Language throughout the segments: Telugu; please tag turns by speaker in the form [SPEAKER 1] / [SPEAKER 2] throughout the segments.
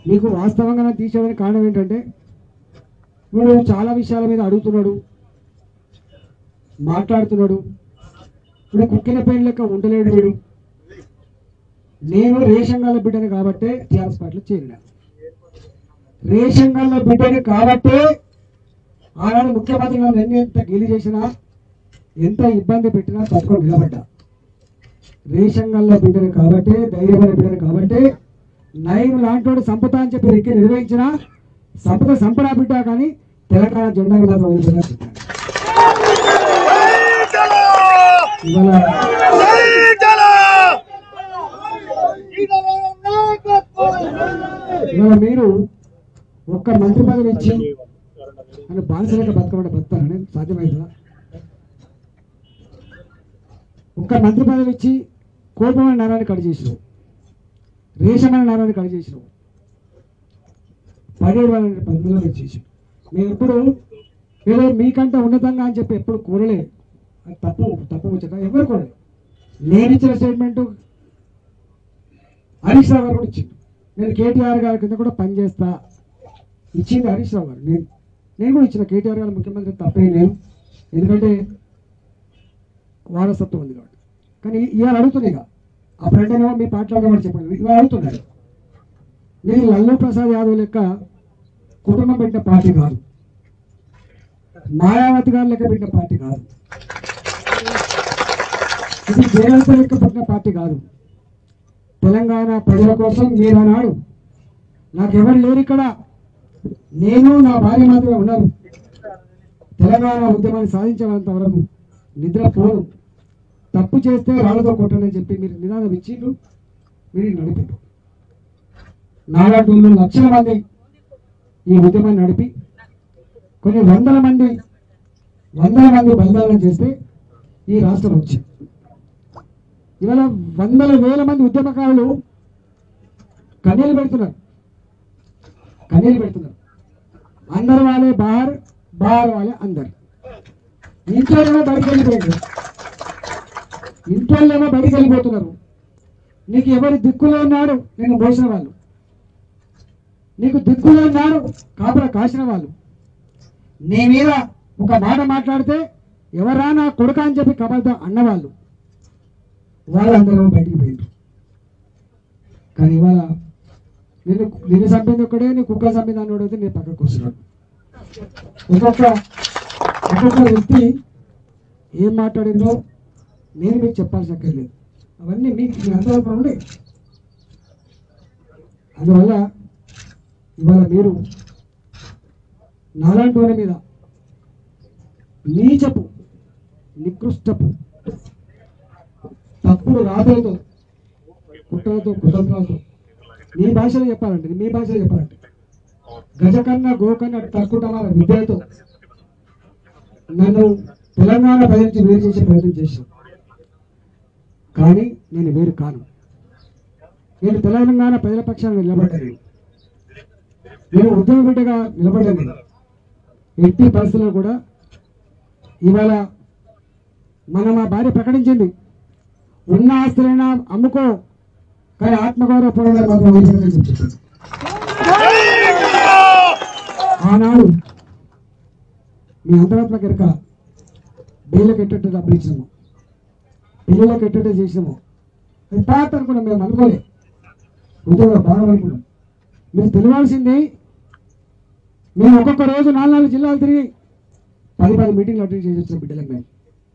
[SPEAKER 1] మీకు వాస్తవంగా తీసేయడానికి కారణం ఏంటంటే వీడు చాలా విషయాల మీద అడుగుతున్నాడు మాట్లాడుతున్నాడు వీడు కుక్కిన పెయిన్ లెక్క ఉండలేడు వీడు నేను రేషన్ గల్ల బిడ్డని కాబట్టే టీఆర్ఎస్ పార్టీలో చేరిన రేషన్ గల్ల బిడ్డని కాబట్టే ఆనాడు ముఖ్యమంత్రి నన్ను ఎన్ని ఎంత గెలి చేసినా ఎంత ఇబ్బంది పెట్టినా తట్టుకొని నిలబడ్డా రేషన్ గల్ల బిడ్డని కాబట్టే ధైర్యమైన బిడ్డని కాబట్టే నయం లాంటి సంపద అని చెప్పి ఎక్కి నిర్వహించిన సంపద సంపద బిడ్డ కానీ తెలంగాణ జెండా మాత్రం వదిలిపెట్టా ఇవాళ ఇవాళ మీరు ఒక్క మంత్రి పదవి ఇచ్చి అని బానిసలేక బతకమంటే బతారని సాధ్యమవుతుందా ఒక్క మంత్రి పదవి ఇచ్చి కోపమైన నరాన్ని కట్ చేసినావు రేషమైన నరాన్ని కట్ చేసినావు పడేడు వాళ్ళని పద్ధతిలో చేసి మేము ఎప్పుడు ఏదో మీకంటే ఉన్నతంగా అని చెప్పి ఎప్పుడు కోరలే అది తప్పు తప్పు వచ్చట ఎవరు కోరలే నేను ఇచ్చిన స్టేట్మెంట్ హరీష్ రావు గారు కూడా ఇచ్చిండు నేను కేటీఆర్ గారి కింద కూడా పనిచేస్తా ఇచ్చింది హరీష్ రావు గారు నేను నేను కూడా ఇచ్చిన కేటీఆర్ గారు ముఖ్యమంత్రి తప్పే లేదు ఎందుకంటే వారసత్వం ఉంది కాబట్టి కానీ ఇవాళ అడుగుతుంది ఇక అప్పుడంటేనేమో మీ పాటలు చెప్పండి ఇవాళ అడుగుతున్నాడు మీరు లల్లు ప్రసాద్ యాదవ్ లెక్క కుటుంబం పెట్టిన పార్టీ కాదు మాయావతి గారు లెక్క పెట్టిన పార్టీ కాదు ఇది జయలలిత లెక్క పెట్టిన పార్టీ కాదు తెలంగాణ ప్రజల కోసం మీరు అన్నాడు నాకెవరు లేరు ఇక్కడ నేను నా భార్య మాత్రమే ఉన్నారు తెలంగాణ ఉద్యమాన్ని సాధించేంత వరకు నిద్రపోను తప్పు చేస్తే రాళ్ళతో కొట్టండి అని చెప్పి మీరు నినాదం ఇచ్చిండ్రు మీరు నడిపారు నాలాంటి రెండు లక్షల మంది ఈ ఉద్యమాన్ని నడిపి కొన్ని వందల మంది వందల మంది బలిదానం చేస్తే ఈ రాష్ట్రం వచ్చింది ఇవాళ వందల వేల మంది ఉద్యమకారులు కన్నీళ్ళు పెడుతున్నారు కన్నీళ్ళు పెడుతున్నారు అందరు వాళ్ళే బార్ బార్ వాళ్ళే అందరు ఇంట్లోనేమో బయటకు వెళ్ళిపోయారు ఇంట్లోనేమో బయటకు వెళ్ళిపోతున్నారు నీకు ఎవరి దిక్కులో ఉన్నాడు నేను మోసిన వాళ్ళు నీకు దిక్కులో ఉన్నాడు కాపుర కాసిన వాళ్ళు నీ మీద ఒక మాట మాట్లాడితే ఎవరా నా కొడుక అని చెప్పి కబద్దా అన్నవాళ్ళు వాళ్ళందరూ బయటికి పోయిండ్రు కానీ ఇవాళ నేను నిన్ను చంపింది ఒక్కడే నీ కుక్క చంపింది అన్నోడు అయితే నేను పక్కకు వస్తున్నాడు ఒక్కొక్క ఒక్కొక్క వ్యక్తి ఏం మాట్లాడిందో నేను మీకు చెప్పాల్సి అక్కర్లేదు అవన్నీ మీకు మీ అందరూ ఉండే అందువల్ల ఇవాళ మీరు నాలాంటి వారి మీద నీచపు నికృష్టపు తప్పుడు రాతలతో కుట్రలతో కుతంత్రాలతో మీ భాషలో చెప్పాలంటే మీ భాషలో చెప్పాలంటే గజకన్న గోకన్న తక్కుటమాల విద్యలతో నన్ను తెలంగాణ ప్రజల నుంచి వేరు చేసే ప్రయత్నం చేశాను కానీ నేను వేరు కాను నేను తెలంగాణ ప్రజల పక్షాన నిలబడ్డాను నేను ఉద్యమ బిడ్డగా నిలబడ్డాను నేను. ఎట్టి పరిస్థితుల్లో కూడా ఇవాళ మన మా భార్య ప్రకటించింది ఉన్న ఆస్తులైనా అమ్ముకో కానీ ఆత్మగౌరవ పోరాటం మాత్రం వదిలిపెట్టని చెప్పారు. ఆనాడు మీ అంతరాత్మక ఎరక బేళ్ళకి ఎట్టట్టు డబ్బులు ఇచ్చినాము పిల్లలకు ఎట్టట్టు చేసినాము అది పాత అనుకున్నాం మేము అనుకోలే ఉద్యోగ భాగం అనుకున్నాం మీరు తెలియాల్సింది మేము ఒక్కొక్క రోజు నాలుగు నాలుగు జిల్లాలు తిరిగి పది పది మీటింగ్లు అటెండ్ చేసి వచ్చిన బిడ్డలకు మేము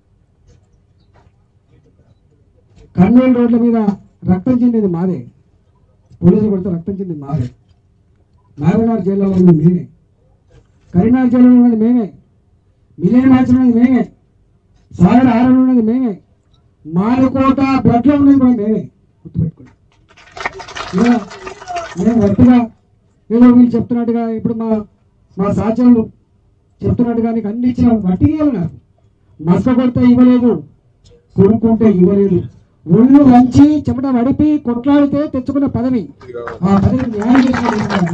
[SPEAKER 1] కర్నూలు రోడ్ల మీద రక్తం చెందింది మాదే పోలీసులు కొడితే రక్తం చెందింది మాదే నాగనార్ జైల్లో ఉన్నది మేమే కరీంనగర్ జైల్లో ఉన్నది మేమే మిలియన్ మ్యాచ్ ఉన్నది మేమే సాగర్ ఆరం ఉన్నది మేమే మాలకోట బ్లడ్లో ఉన్నది కూడా మేమే గుర్తుపెట్టుకోండి ఇలా మేము గట్టిగా ఏదో వీళ్ళు చెప్తున్నట్టుగా ఇప్పుడు మా మా సాచనలు చెప్తున్నట్టుగా నీకు అన్ని ఇచ్చిన వట్టిగా నాకు మసక కొడితే ఇవ్వలేదు కొనుక్కుంటే ఇవ్వలేదు ఒళ్ళు వంచి చెమట వడిపి కొట్లాడితే తెచ్చుకున్న పదవి ఆ పదవి న్యాయం చేసిన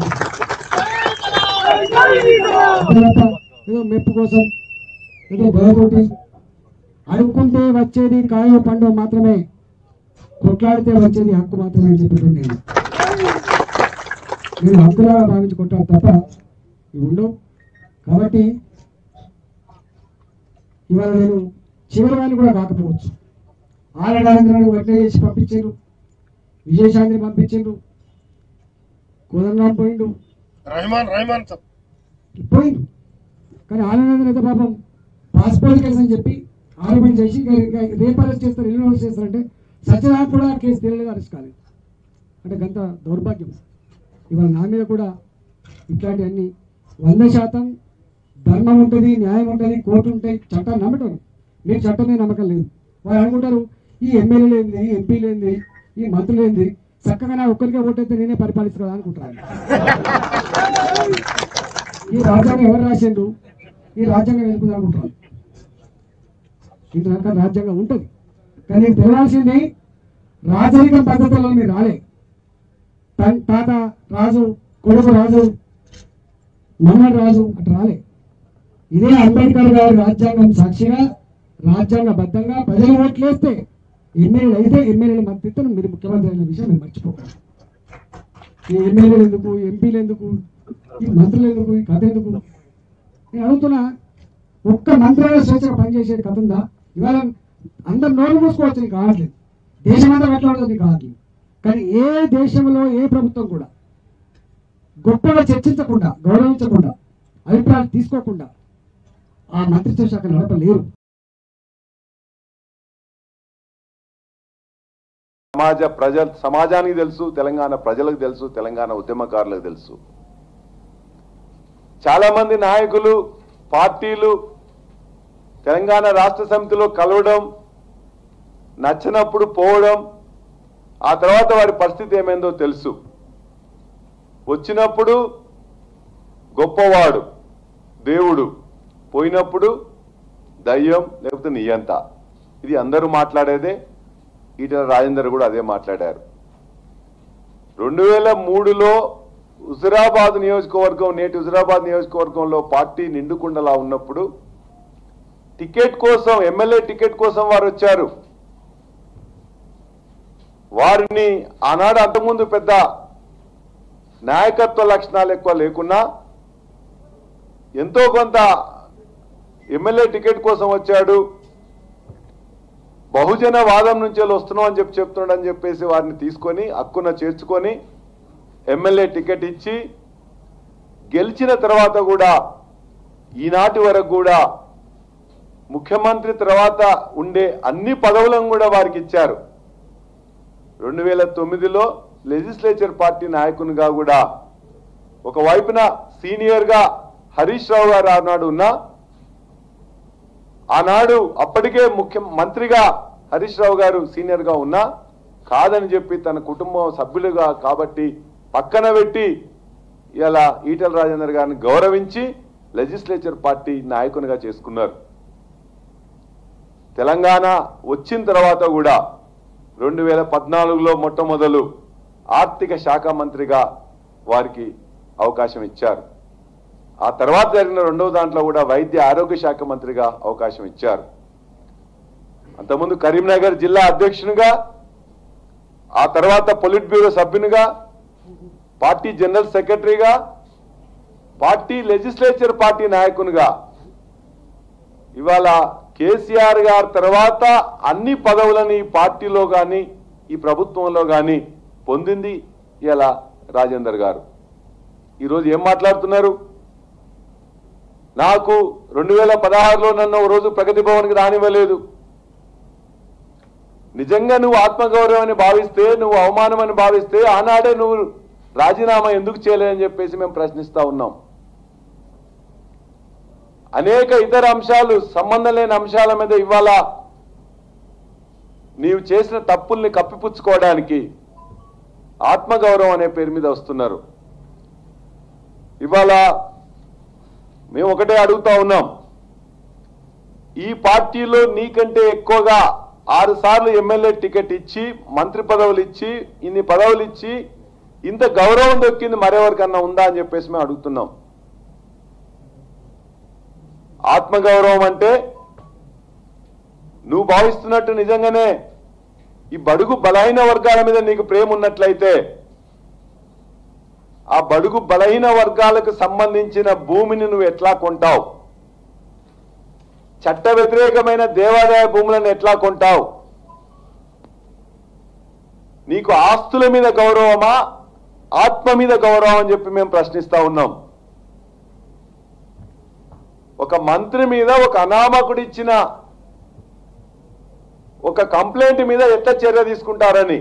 [SPEAKER 1] తర్వాత ఏదో మెప్పు కోసం ఏదో భయతోటి అడుక్కుంటే వచ్చేది కాయో పండు మాత్రమే కొట్లాడితే వచ్చేది హక్కు మాత్రమే అని చెప్పేటప్పుడు నేను మీరు హక్కులాగా భావించుకుంటారు తప్ప ఇవి ఉండవు కాబట్టి ఇవాళ నేను చివరి వాడిని కూడా కాకపోవచ్చు ఆలడాంధ్రాన్ని వడ్లే చేసి పంపించారు విజయశాంతిని పంపించిండ్రు కోదండరాం పోయిండు
[SPEAKER 2] रहमान रहमान सब
[SPEAKER 1] పోయిండు కానీ ఆనందం అయితే పాపం పాస్పోర్ట్ కేసు అని చెప్పి ఆరోపణ చేసి ఇక- ఇక రేపు అరెస్ట్ చేస్తారు ఎల్లుండి అరెస్ట్ చేస్తారంటే సత్యనారాయణ కూడా ఆ కేసు తెలియలేదు అరెస్ట్ కాలేదు అంటే గంత దౌర్భాగ్యం ఇవాళ నా మీద కూడా ఇట్లాంటివన్నీ వంద శాతం ధర్మం ఉంటుంది న్యాయం ఉంటుంది కోర్టు ఉంటాయి చట్టాన్ని నమ్మటం మీకు చట్టం మీద నమ్మకం లేదు వాళ్ళు అనుకుంటారు ఈ ఎమ్మెల్యేలు ఏంది ఎంపీలు ఏంది ఈ మంత్రులు ఏంది చక్కగా నా ఒక్కరికే ఓటైతే నేనే పరిపాలిస్తున్నా అనుకుంటారు ఈ రాజ్యాంగం ఎవరు రాసిండు ఈ రాజ్యాంగం ఎందుకు అనుకుంటారు ఇంత రాజ్యాంగం ఉంటుంది కానీ నీకు తెలియాల్సింది రాజరికం పద్ధతుల్లో మీరు రాలే తన్- తాత రాజు కొడుకు రాజు మన్నడు రాజు అటు రాలే ఇదే అంబేద్కర్ గారి రాజ్యాంగం సాక్షిగా రాజ్యాంగబద్ధంగా ప్రజలు ఓట్లేస్తే ఎమ్మెల్యేలు అయితే ఎమ్మెల్యేలు మద్దతును మీరు ముఖ్యమంత్రి అయిన విషయం మీరు మర్చిపోకండి ఈ ఎమ్మెల్యేలు ఎందుకు ఎంపీలు ఎందుకు ఈ మంత్రులు ఎందుకు ఈ కథ ఎందుకు నేను అడుగుతున్నా ఒక్క మంత్రాలయ స్వేచ్ఛగా పనిచేసేది కథ ఉందా ఇవాళ అందరు నోరు మూసుకోవచ్చు నీకు కావట్లేదు దేశమంతా పెట్టడం నీకు కావట్లేదు కానీ ఏ దేశంలో ఏ ప్రభుత్వం కూడా గొప్పగా చర్చించకుండా గౌరవించకుండా అభిప్రాయాలు తీసుకోకుండా ఆ మంత్రిత్వ శాఖ నడపలేరు
[SPEAKER 3] సమాజ ప్రజ సమాజానికి తెలుసు తెలంగాణ ప్రజలకు తెలుసు తెలంగాణ ఉద్యమకారులకు తెలుసు చాలా మంది నాయకులు పార్టీలు తెలంగాణ రాష్ట్ర సమితిలో కలవడం నచ్చినప్పుడు పోవడం ఆ తర్వాత వారి పరిస్థితి ఏమైందో తెలుసు వచ్చినప్పుడు గొప్పవాడు దేవుడు పోయినప్పుడు దయ్యం లేకపోతే నియంత ఇది అందరూ మాట్లాడేదే ఈటల రాజేందర్ కూడా అదే మాట్లాడారు రెండు వేల మూడులో హుజురాబాద్ నియోజకవర్గం నేటి హుజురాబాద్ నియోజకవర్గంలో పార్టీ నిండుకుండలా ఉన్నప్పుడు టికెట్ కోసం ఎమ్మెల్యే టికెట్ కోసం వారు వచ్చారు వారిని ఆనాడు అంతకుముందు పెద్ద నాయకత్వ లక్షణాలు ఎక్కువ లేకున్నా ఎంతో కొంత ఎమ్మెల్యే టికెట్ కోసం వచ్చాడు బహుజన వాదం నుంచి వెళ్ళి వస్తున్నాం అని చెప్పి చెప్తున్నాడని చెప్పేసి వారిని తీసుకొని హక్కున చేర్చుకొని ఎమ్మెల్యే టికెట్ ఇచ్చి గెలిచిన తర్వాత కూడా ఈనాటి వరకు కూడా ముఖ్యమంత్రి తర్వాత ఉండే అన్ని పదవులను కూడా వారికి ఇచ్చారు రెండు వేల తొమ్మిదిలో లెజిస్లేచర్ పార్టీ నాయకునిగా కూడా ఒకవైపున సీనియర్గా హరీష్ రావు గారు ఆనాడు ఉన్నా ఆనాడు అప్పటికే ముఖ్య మంత్రిగా హరీష్ రావు గారు సీనియర్ గా ఉన్నా కాదని చెప్పి తన కుటుంబం సభ్యులుగా కాబట్టి పక్కన పెట్టి ఇలా ఈటల రాజేందర్ గారిని గౌరవించి లెజిస్లేచర్ పార్టీ నాయకునిగా చేసుకున్నారు తెలంగాణ వచ్చిన తర్వాత కూడా రెండు వేల పద్నాలుగులో మొట్టమొదలు ఆర్థిక శాఖ మంత్రిగా వారికి అవకాశం ఇచ్చారు ఆ తర్వాత జరిగిన రెండవ దాంట్లో కూడా వైద్య ఆరోగ్య శాఖ మంత్రిగా అవకాశం ఇచ్చారు అంతకుముందు కరీంనగర్ జిల్లా అధ్యక్షునిగా ఆ తర్వాత పొలిట్ బ్యూరో సభ్యునిగా పార్టీ జనరల్ సెక్రటరీగా పార్టీ లెజిస్లేచర్ పార్టీ నాయకునిగా ఇవాళ కేసీఆర్ గారి తర్వాత అన్ని పదవులని ఈ పార్టీలో కానీ ఈ ప్రభుత్వంలో కానీ పొందింది ఇలా రాజేందర్ గారు ఈరోజు ఏం మాట్లాడుతున్నారు నాకు రెండు వేల పదహారులో నన్ను ఒక రోజు ప్రగతి భవన్కి రానివ్వలేదు నిజంగా నువ్వు ఆత్మగౌరవం అని భావిస్తే నువ్వు అవమానం అని భావిస్తే ఆనాడే నువ్వు రాజీనామా ఎందుకు చేయలేదని చెప్పేసి మేము ప్రశ్నిస్తా ఉన్నాం అనేక ఇతర అంశాలు సంబంధం లేని అంశాల మీద ఇవాళ నీవు చేసిన తప్పుల్ని కప్పిపుచ్చుకోవడానికి ఆత్మగౌరవం అనే పేరు మీద వస్తున్నారు ఇవాళ మేము ఒకటే అడుగుతా ఉన్నాం ఈ పార్టీలో నీకంటే ఎక్కువగా ఆరు సార్లు ఎమ్మెల్యే టికెట్ ఇచ్చి మంత్రి పదవులు ఇచ్చి ఇన్ని పదవులు ఇచ్చి ఇంత గౌరవం దొక్కింది మరెవరికన్నా ఉందా అని చెప్పేసి మేము అడుగుతున్నాం ఆత్మగౌరవం అంటే నువ్వు భావిస్తున్నట్టు నిజంగానే ఈ బడుగు బలహీన వర్గాల మీద నీకు ప్రేమ ఉన్నట్లయితే ఆ బడుగు బలహీన వర్గాలకు సంబంధించిన భూమిని నువ్వు ఎట్లా కొంటావు చట్ట వ్యతిరేకమైన దేవాదాయ భూములను ఎట్లా కొంటావు నీకు ఆస్తుల మీద గౌరవమా ఆత్మ మీద గౌరవం అని చెప్పి మేము ప్రశ్నిస్తా ఉన్నాం ఒక మంత్రి మీద ఒక అనామకుడు ఇచ్చిన ఒక కంప్లైంట్ మీద ఎట్లా చర్య తీసుకుంటారని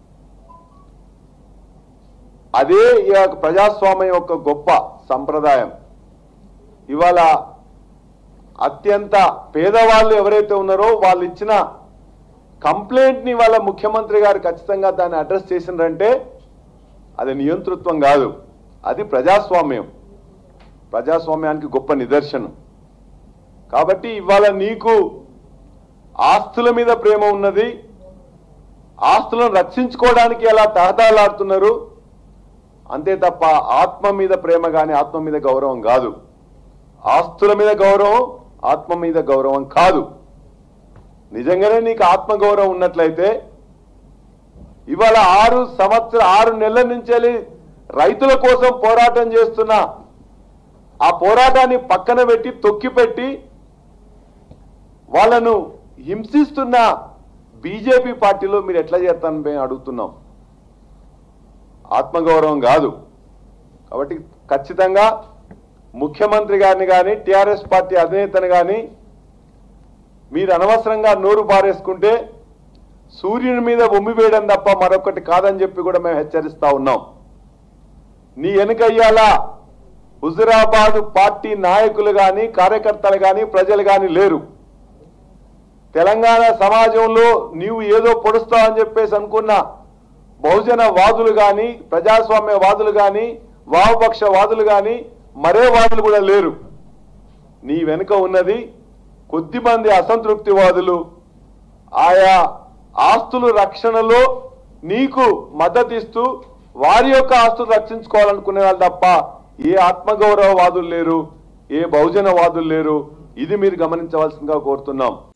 [SPEAKER 3] అదే ఈ యొక్క ప్రజాస్వామ్యం యొక్క గొప్ప సంప్రదాయం ఇవాళ అత్యంత పేదవాళ్ళు ఎవరైతే ఉన్నారో వాళ్ళు ఇచ్చిన కంప్లైంట్ ని వాళ్ళ ముఖ్యమంత్రి గారు ఖచ్చితంగా దాన్ని అడ్రస్ చేసినారంటే అది నియంతృత్వం కాదు అది ప్రజాస్వామ్యం ప్రజాస్వామ్యానికి గొప్ప నిదర్శనం కాబట్టి ఇవాళ నీకు ఆస్తుల మీద ప్రేమ ఉన్నది ఆస్తులను రక్షించుకోవడానికి ఎలా తహతాలాడుతున్నారు అంతే తప్ప ఆత్మ మీద ప్రేమ కానీ ఆత్మ మీద గౌరవం కాదు ఆస్తుల మీద గౌరవం ఆత్మ మీద గౌరవం కాదు నిజంగానే నీకు ఆత్మ గౌరవం ఉన్నట్లయితే ఇవాళ ఆరు సంవత్సర ఆరు నెలల నుంచి వెళ్ళి రైతుల కోసం పోరాటం చేస్తున్న ఆ పోరాటాన్ని పక్కన పెట్టి తొక్కిపెట్టి వాళ్ళను హింసిస్తున్న బీజేపీ పార్టీలో మీరు ఎట్లా చేస్తారని మేము అడుగుతున్నాం ఆత్మగౌరవం కాదు కాబట్టి ఖచ్చితంగా ముఖ్యమంత్రి గారిని కానీ టిఆర్ఎస్ పార్టీ అధినేతను కానీ మీరు అనవసరంగా నోరు పారేసుకుంటే సూర్యుని మీద ఉమ్మి వేయడం తప్ప మరొకటి కాదని చెప్పి కూడా మేము హెచ్చరిస్తా ఉన్నాం నీ వెనుకయ్యాలా హుజురాబాద్ పార్టీ నాయకులు కానీ కార్యకర్తలు కానీ ప్రజలు కానీ లేరు తెలంగాణ సమాజంలో నీవు ఏదో పొడుస్తావని చెప్పేసి అనుకున్న బహుజన వాదులు కానీ ప్రజాస్వామ్య వాదులు కానీ వామపక్ష వాదులు కానీ మరే వాదులు కూడా లేరు నీ వెనుక ఉన్నది కొద్దిమంది అసంతృప్తివాదులు ఆయా ఆస్తుల రక్షణలో నీకు మద్దతు ఇస్తూ వారి యొక్క ఆస్తులు రక్షించుకోవాలనుకునే వాళ్ళు తప్ప ఏ ఆత్మగౌరవ వాదులు లేరు ఏ బహుజన వాదులు లేరు ఇది మీరు గమనించవలసిందిగా కోరుతున్నాం